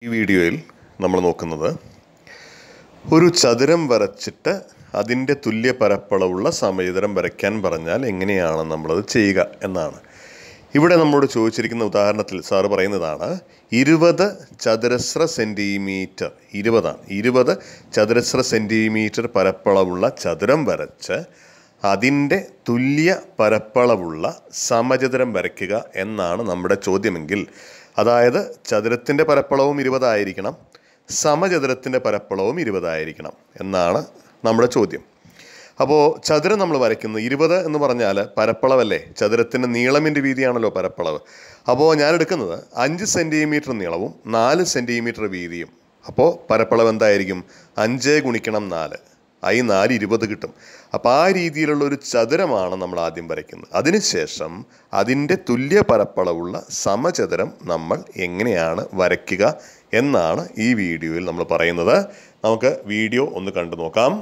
ഈ വീഡിയോയിൽ നമ്മൾ നോക്കുന്നത് ഒരു ചതുരം വരച്ചിട്ട് അതിൻ്റെ തുല്യ പരപ്പളവുള്ള സമചതുരം വരയ്ക്കാൻ പറഞ്ഞാൽ എങ്ങനെയാണ് നമ്മളത് ചെയ്യുക എന്നാണ് ഇവിടെ നമ്മളോട് ചോദിച്ചിരിക്കുന്ന ഉദാഹരണത്തിൽ സാറ് പറയുന്നതാണ് ഇരുപത് ചതുരശ്ര സെൻറ്റിമീറ്റർ ഇരുപതാണ് ഇരുപത് ചതുരശ്ര സെൻറ്റിമീറ്റർ പരപ്പളവുള്ള ചതുരം വരച്ച് അതിൻ്റെ തുല്യ പരപ്പളവുള്ള സമചതുരം വരയ്ക്കുക എന്നാണ് നമ്മുടെ ചോദ്യമെങ്കിൽ അതായത് ചതുരത്തിൻ്റെ പരപ്പളവും ഇരുപതായിരിക്കണം സമചതുരത്തിൻ്റെ പരപ്പളവും ഇരുപതായിരിക്കണം എന്നാണ് നമ്മുടെ ചോദ്യം അപ്പോൾ ചതുരം നമ്മൾ വരയ്ക്കുന്നു ഇരുപത് എന്ന് പറഞ്ഞാൽ പരപ്പളവല്ലേ ചതുരത്തിൻ്റെ നീളമിൻ്റെ വീതിയാണല്ലോ പരപ്പളവ് അപ്പോൾ ഞാൻ എടുക്കുന്നത് അഞ്ച് സെൻറ്റിമീറ്റർ നീളവും നാല് സെൻറ്റിമീറ്റർ വീതിയും അപ്പോൾ പരപ്പളവ് എന്തായിരിക്കും അഞ്ച് ഗുണിക്കണം നാല് ഐ നാല് ഇരുപത് കിട്ടും അപ്പോൾ ആ രീതിയിലുള്ള ഒരു ചതുരമാണ് നമ്മൾ ആദ്യം വരയ്ക്കുന്നത് അതിനുശേഷം അതിൻ്റെ തുല്യ പരപ്പളവുള്ള സമചതുരം നമ്മൾ എങ്ങനെയാണ് വരയ്ക്കുക എന്നാണ് ഈ വീഡിയോയിൽ നമ്മൾ പറയുന്നത് നമുക്ക് വീഡിയോ ഒന്ന് കണ്ടു നോക്കാം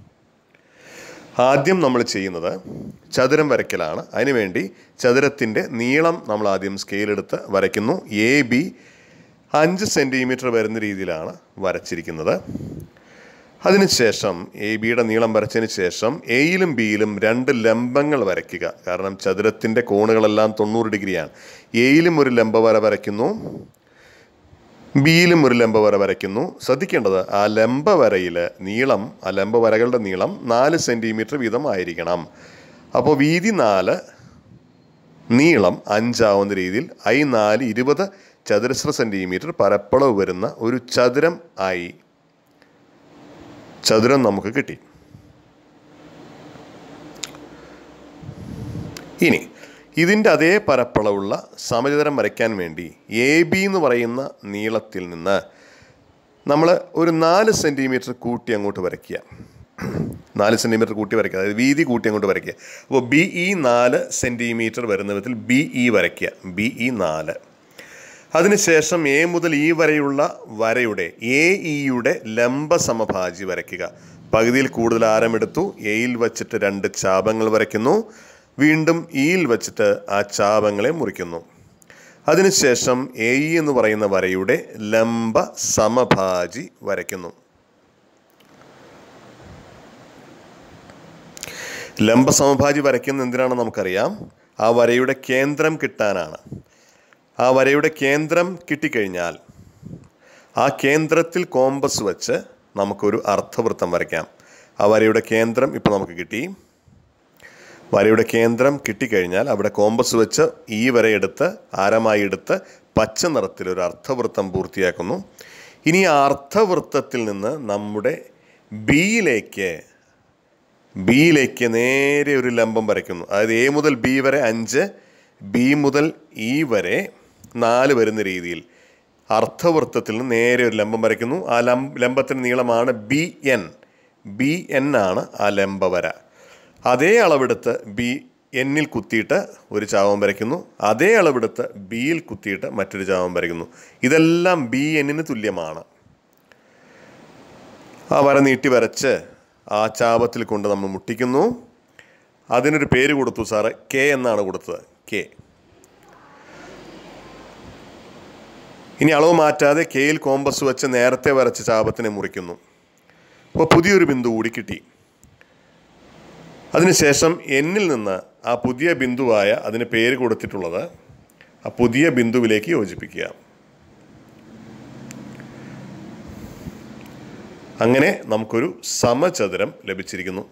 ആദ്യം നമ്മൾ ചെയ്യുന്നത് ചതുരം വരയ്ക്കലാണ് അതിനുവേണ്ടി ചതുരത്തിൻ്റെ നീളം നമ്മൾ ആദ്യം സ്കെയിലെടുത്ത് വരയ്ക്കുന്നു എ ബി അഞ്ച് സെൻറ്റിമീറ്റർ വരുന്ന രീതിയിലാണ് വരച്ചിരിക്കുന്നത് അതിനുശേഷം എ ബിയുടെ നീളം വരച്ചതിന് ശേഷം എയിലും ബിയിലും രണ്ട് ലംബങ്ങൾ വരയ്ക്കുക കാരണം ചതുരത്തിൻ്റെ കോണുകളെല്ലാം തൊണ്ണൂറ് ഡിഗ്രിയാണ് എയിലും ഒരു ലംബ വര വരയ്ക്കുന്നു ബിയിലും ഒരു ലംബ വര വരയ്ക്കുന്നു ശ്രദ്ധിക്കേണ്ടത് ആ ലംബ വരയിൽ നീളം ആ ലംബ വരകളുടെ നീളം നാല് സെൻറ്റിമീറ്റർ വീതം ആയിരിക്കണം അപ്പോൾ വീതി നാല് നീളം അഞ്ചാവുന്ന രീതിയിൽ ഐ നാല് ഇരുപത് ചതുരശ്ര സെൻറ്റിമീറ്റർ പരപ്പളവ് വരുന്ന ഒരു ചതുരം ആയി ചതുരം നമുക്ക് കിട്ടി ഇനി ഇതിൻ്റെ അതേ പരപ്പളവുള്ള സമചതുരം വരയ്ക്കാൻ വേണ്ടി എ ബി എന്ന് പറയുന്ന നീളത്തിൽ നിന്ന് നമ്മൾ ഒരു നാല് സെൻറ്റിമീറ്റർ കൂട്ടി അങ്ങോട്ട് വരയ്ക്കുക നാല് സെൻറ്റിമീറ്റർ കൂട്ടി വരയ്ക്കുക അതായത് വീതി കൂട്ടി അങ്ങോട്ട് വരയ്ക്കുക അപ്പോൾ ബി ഇ നാല് സെൻറ്റിമീറ്റർ വരുന്ന വിധത്തിൽ ബി ഇ വരയ്ക്കുക ബി ഇ നാല് അതിനുശേഷം എ മുതൽ ഈ വരെയുള്ള വരയുടെ എ ഇയുടെ ലംബ സമഭാജി വരയ്ക്കുക പകുതിയിൽ കൂടുതൽ ആരമെടുത്തു എയിൽ വച്ചിട്ട് രണ്ട് ചാപങ്ങൾ വരയ്ക്കുന്നു വീണ്ടും ഇയിൽ വച്ചിട്ട് ആ ചാപങ്ങളെ മുറിക്കുന്നു അതിനുശേഷം എ ഇ എന്ന് പറയുന്ന വരയുടെ ലംബ സമഭാജി വരയ്ക്കുന്നു ലംബ സമഭാജി വരയ്ക്കുന്ന എന്തിനാണെന്ന് നമുക്കറിയാം ആ വരയുടെ കേന്ദ്രം കിട്ടാനാണ് ആ വരയുടെ കേന്ദ്രം കിട്ടിക്കഴിഞ്ഞാൽ ആ കേന്ദ്രത്തിൽ കോമ്പസ് വെച്ച് നമുക്കൊരു അർത്ഥവൃത്തം വരയ്ക്കാം ആ വരയുടെ കേന്ദ്രം ഇപ്പോൾ നമുക്ക് കിട്ടി വരയുടെ കേന്ദ്രം കിട്ടിക്കഴിഞ്ഞാൽ അവിടെ കോമ്പസ് വെച്ച് ഈ വര എടുത്ത് ആരമായി എടുത്ത് പച്ച നിറത്തിൽ ഒരു അർത്ഥവൃത്തം പൂർത്തിയാക്കുന്നു ഇനി ആ അർത്ഥവൃത്തത്തിൽ നിന്ന് നമ്മുടെ ബിയിലേക്ക് ബിയിലേക്ക് നേരെ ഒരു ലംബം വരയ്ക്കുന്നു അതായത് എ മുതൽ ബി വരെ അഞ്ച് ബി മുതൽ ഇ വരെ നാല് വരുന്ന രീതിയിൽ അർത്ഥവൃത്തത്തിൽ നിന്ന് നേരെ ഒരു ലംബം വരയ്ക്കുന്നു ആ ലം ലംബത്തിൻ്റെ നീളമാണ് ബി എൻ ബി എൻ ആണ് ആ ലംബ വര അതേ അളവെടുത്ത് ബി എന്നിൽ കുത്തിയിട്ട് ഒരു ചാവം വരയ്ക്കുന്നു അതേ അളവെടുത്ത് ബിയിൽ കുത്തിയിട്ട് മറ്റൊരു ചാവം വരയ്ക്കുന്നു ഇതെല്ലാം ബി എന്നിന് തുല്യമാണ് ആ വര നീട്ടി വരച്ച് ആ ചാപത്തിൽ കൊണ്ട് നമ്മൾ മുട്ടിക്കുന്നു അതിനൊരു പേര് കൊടുത്തു സാറ് കെ എന്നാണ് കൊടുത്തത് കെ ഇനി അളവ് മാറ്റാതെ കെയിൽ കോമ്പസ് വെച്ച് നേരത്തെ വരച്ച ചാപത്തിനെ മുറിക്കുന്നു അപ്പോൾ പുതിയൊരു ബിന്ദു കൂടി കിട്ടി അതിനുശേഷം എന്നിൽ നിന്ന് ആ പുതിയ ബിന്ദുവായ അതിന് പേര് കൊടുത്തിട്ടുള്ളത് ആ പുതിയ ബിന്ദുവിലേക്ക് യോജിപ്പിക്കുക അങ്ങനെ നമുക്കൊരു സമചതുരം ലഭിച്ചിരിക്കുന്നു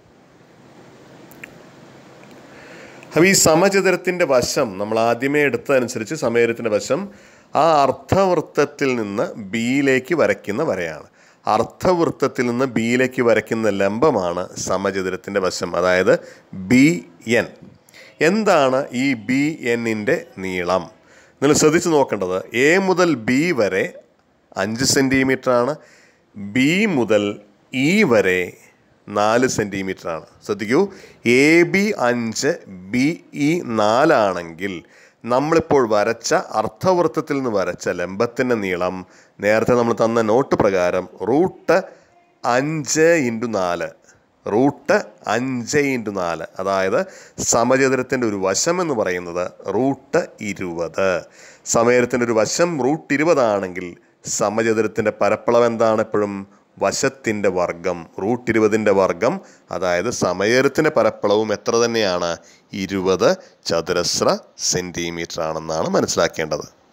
അപ്പോൾ ഈ സമചതുരത്തിൻ്റെ വശം നമ്മൾ ആദ്യമേ എടുത്തതനുസരിച്ച് സമചതുരത്തിൻ്റെ വശം ആ അർത്ഥവൃത്തത്തിൽ നിന്ന് ബിയിലേക്ക് വരയ്ക്കുന്ന വരയാണ് അർത്ഥവൃത്തത്തിൽ നിന്ന് ബിയിലേക്ക് വരയ്ക്കുന്ന ലംബമാണ് സമചതുരത്തിൻ്റെ വശം അതായത് ബി എൻ എന്താണ് ഈ ബി എന്നിൻ്റെ നീളം നിങ്ങൾ ശ്രദ്ധിച്ച് നോക്കേണ്ടത് എ മുതൽ ബി വരെ അഞ്ച് സെൻറ്റിമീറ്റർ ആണ് ബി മുതൽ ഇ വരെ നാല് സെൻറ്റിമീറ്റർ ആണ് ശ്രദ്ധിക്കൂ എ ബി അഞ്ച് ബി ഇ നാലാണെങ്കിൽ നമ്മളിപ്പോൾ വരച്ച അർത്ഥവൃത്തത്തിൽ നിന്ന് വരച്ച ലംബത്തിൻ്റെ നീളം നേരത്തെ നമ്മൾ തന്ന നോട്ട് പ്രകാരം റൂട്ട് അഞ്ച് ഇൻറ്റു നാല് റൂട്ട് അഞ്ച് ഇൻറ്റു നാല് അതായത് സമചതുരത്തിൻ്റെ ഒരു വശം എന്ന് പറയുന്നത് റൂട്ട് ഇരുപത് സമചതുരത്തിൻ്റെ ഒരു വശം റൂട്ട് ഇരുപതാണെങ്കിൽ സമചതുരത്തിൻ്റെ പരപ്പളവ് എന്താണ് എപ്പോഴും വശത്തിൻ്റെ വർഗം റൂട്ട് ഇരുപതിൻ്റെ വർഗം അതായത് സമചതുരത്തിൻ്റെ പരപ്പളവും എത്ര തന്നെയാണ് ഇരുപത് ചതുരശ്ര സെൻറ്റിമീറ്റർ ആണെന്നാണ് മനസ്സിലാക്കേണ്ടത്